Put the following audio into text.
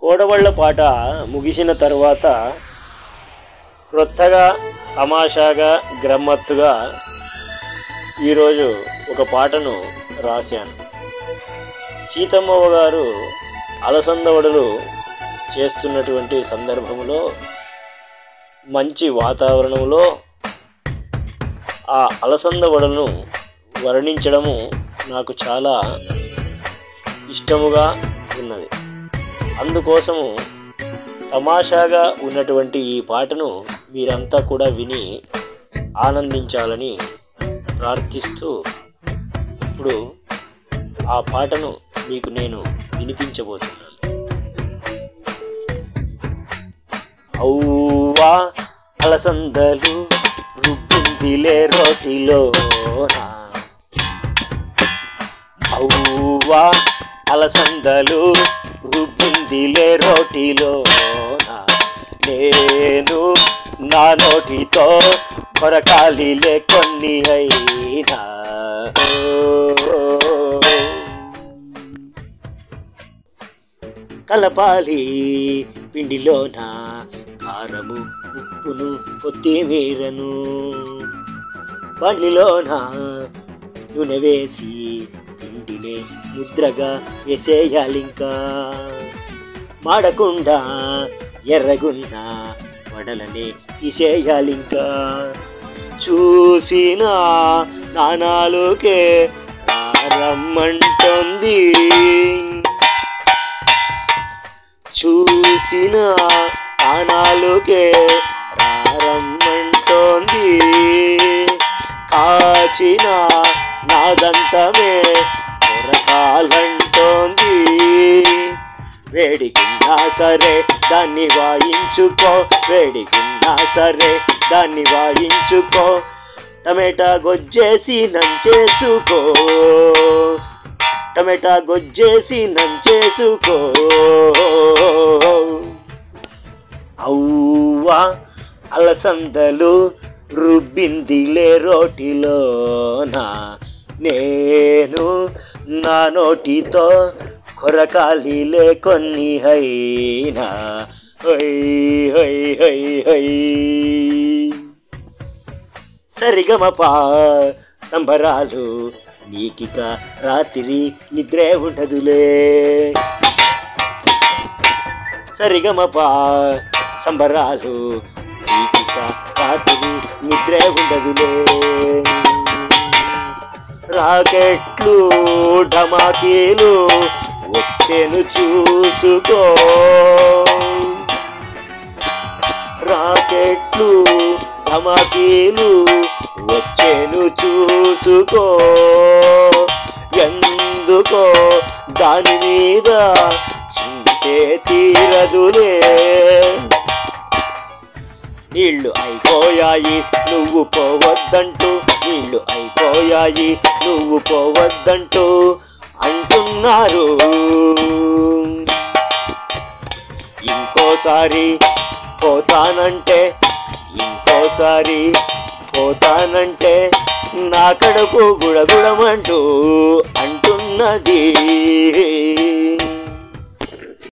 కోడవళ్ళ పాట ముగిసిన తర్వాత క్రొత్తగా తమాషాగా గ్రమ్మత్తుగా ఈరోజు ఒక పాటను రాశాను సీతమ్మవ్వ గారు అలసందవడలు చేస్తున్నటువంటి సందర్భంలో మంచి వాతావరణంలో ఆ అలసంద వడలను వర్ణించడము నాకు చాలా ఇష్టముగా ఉన్నది అందుకోసము తమాషాగా ఉన్నటువంటి ఈ పాటను మీరంతా కూడా విని ఆనందించాలని ప్రార్థిస్తూ ఇప్పుడు ఆ పాటను మీకు నేను వినిపించబోతున్నాను ఔవా అలసందలు రుబ్బిందిలే రోటిలో ఔవా అలసందలు రుబ్బిందిలే రోటిలో నేను నా నోటితో కొరకాలిలే కొన్ని అయినా కలపాలి పిండిలోన కారము ఉప్పును కొత్తిమీరను బండిలోన నూనె వేసి పిండినే ముద్రగా వేసేయాలింకా మాడకుండా ఎర్రగున్న వడలనే తీసేయాలింకా చూసిన నానాలుకే రమ్మంటుంది చూసిన ఆనాలుకే రమ్మంటోంది కాచిన నాదంతమే కొరకాలంటోంది వేడికిన్నా సరే దాన్ని వాయించుకో వేడికిన్నా సరే దాన్ని వాయించుకో టమేటా గొజ్జేసి నంచేసుకో టమేటా గొజ్జేసి నంచేసుకో అవ్వా అలసందలు రుబ్బిందిలే రోటిలోనా నేను నా నోటితో కొరకాలిలే కొన్ని అయినా హై హై హై హై సరిగమపా సంబరాలు నీకిక రాత్రి నిద్రే ఉండదులే సరిగమపా సంబరాలు నీకిక రాత్రి నిద్రే ఉండదులే రాకెట్లు ఢమాకీలు వచ్చేను చూసుకో రాకెట్లు ధమాకీలు వచ్చేను చూసుకో ఎందుకో దాని మీద చింతే తీరదులే నీళ్లు అయిపోయాయి నువ్వు పోవద్దంటూ నీళ్లు అయిపోయాయి నువ్వు పోవద్దంటూ అంటున్నారు ఇంకోసారి పోతానంటే ఇంకోసారి పోతానంటే నా కడుపు గుడగుడమంటూ అంటున్నది